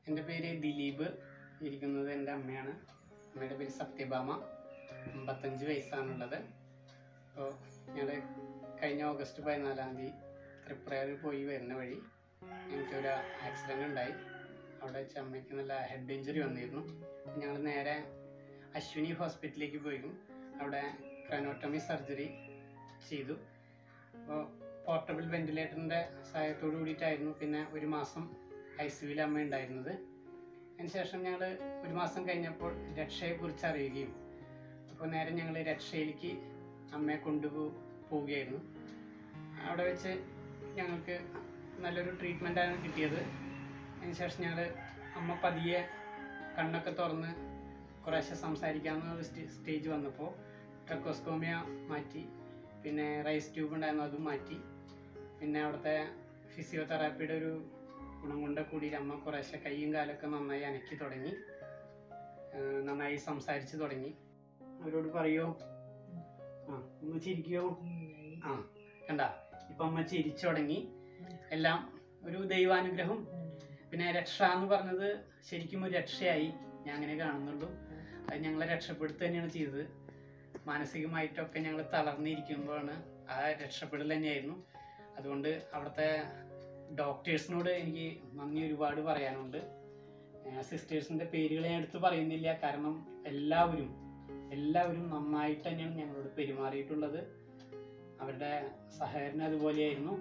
എൻ്റെ പേര് ദിലീപ് ഇരിക്കുന്നത് എൻ്റെ അമ്മയാണ് അമ്മയുടെ പേര് സത്യഭാമ അമ്പത്തഞ്ച് വയസ്സാണുള്ളത് അപ്പോൾ ഞങ്ങൾ കഴിഞ്ഞ ഓഗസ്റ്റ് പതിനാലാം തീയതി തൃപ്രയാറിൽ പോയി വരുന്ന വഴി ഞങ്ങൾക്കൊരു ആക്സിഡൻ്റ് ഉണ്ടായി അവിടെ വെച്ച് അമ്മയ്ക്ക് നല്ല ഹെഡ് ഇഞ്ചുറി വന്നിരുന്നു ഞങ്ങൾ നേരെ അശ്വിനി ഹോസ്പിറ്റലിലേക്ക് പോയിരുന്നു അവിടെ ക്രനോട്ടമി സർജറി ചെയ്തു അപ്പോൾ പോർട്ടബിൾ വെന്റിലേറ്ററിൻ്റെ സഹായത്തോടു കൂടിയിട്ടായിരുന്നു പിന്നെ ഒരു മാസം ഐ സിയുവിൽ അമ്മ ഉണ്ടായിരുന്നത് അതിനുശേഷം ഞങ്ങൾ ഒരു മാസം കഴിഞ്ഞപ്പോൾ രക്ഷയെക്കുറിച്ച് അറിയുകയും അപ്പോൾ നേരെ ഞങ്ങൾ രക്ഷയിലേക്ക് അമ്മയെ കൊണ്ടുപോ പോവുകയായിരുന്നു അവിടെ വെച്ച് ഞങ്ങൾക്ക് നല്ലൊരു ട്രീറ്റ്മെൻറ്റാണ് കിട്ടിയത് അതിനുശേഷം ഞങ്ങൾ അമ്മ പതിയെ കണ്ണൊക്കെ തുറന്ന് കുറേശ്ശെ സംസാരിക്കാവുന്ന ഒരു സ്റ്റേ- സ്റ്റേജ് വന്നപ്പോൾ ട്രക്കോസ്കോമിയ മാറ്റി പിന്നെ റൈസ് ട്യൂബ് ഉണ്ടായിരുന്നു അതും മാറ്റി പിന്നെ അവിടുത്തെ ഫിസിയോതെറാപ്പിയുടെ ഒരു ഗുണം കൊണ്ട് കൂടി അമ്മ കുറേശ്ശെ കൈയും കാലൊക്കെ നന്നായി അനക്കി തുടങ്ങി ഏഹ് നന്നായി സംസാരിച്ച് തുടങ്ങി അവരോട് പറയോ ആ ഒന്ന് ചിരിക്കോ ആ കണ്ട ഇപ്പൊ അമ്മ ചിരിച്ചു തുടങ്ങി എല്ലാം ഒരു ദൈവാനുഗ്രഹം പിന്നെ രക്ഷ എന്ന് പറഞ്ഞത് ശരിക്കും ഒരു രക്ഷയായി ഞാൻ അങ്ങനെ കാണുന്നുള്ളൂ അത് ഞങ്ങളെ രക്ഷപ്പെടുത്തുക തന്നെയാണ് ചെയ്തത് മാനസികമായിട്ടൊക്കെ ഞങ്ങൾ തളർന്നിരിക്കുമ്പോഴാണ് ആ രക്ഷപ്പെടൽ തന്നെയായിരുന്നു അതുകൊണ്ട് അവിടുത്തെ ഡോക്ടേഴ്സിനോട് എനിക്ക് നന്ദി ഒരുപാട് പറയാനുണ്ട് സിസ്റ്റേഴ്സിൻ്റെ പേരുകൾ ഞാൻ എടുത്ത് പറയുന്നില്ല കാരണം എല്ലാവരും എല്ലാവരും നന്നായിട്ട് തന്നെയാണ് ഞങ്ങളോട് പെരുമാറിയിട്ടുള്ളത് അവരുടെ സഹകരണം അതുപോലെയായിരുന്നു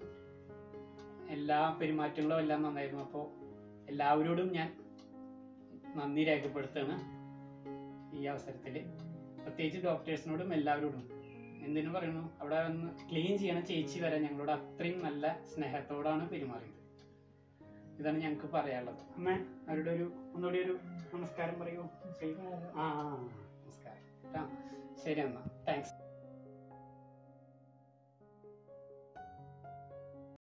എല്ലാ പെരുമാറ്റങ്ങളും എല്ലാം നന്നായിരുന്നു അപ്പോൾ എല്ലാവരോടും ഞാൻ നന്ദി രേഖപ്പെടുത്തുകയാണ് ഈ അവസരത്തിൽ പ്രത്യേകിച്ച് ഡോക്ടേഴ്സിനോടും എല്ലാവരോടും എന്തിനു പറയുന്നു അവിടെ വന്ന് ക്ലീൻ ചെയ്യണ ചേച്ചി വരെ ഞങ്ങളോട് അത്രയും നല്ല സ്നേഹത്തോടാണ് പെരുമാറിയത് ഇതാണ് ഞങ്ങൾക്ക് പറയാനുള്ളത് അമ്മ അവരുടെ ഒരു ഒന്നുകൂടി ഒരു നമസ്കാരം പറയൂ ആ ആ, ആ, നമസ്കാരം ആ ശരി എന്നാ താങ്ക്സ്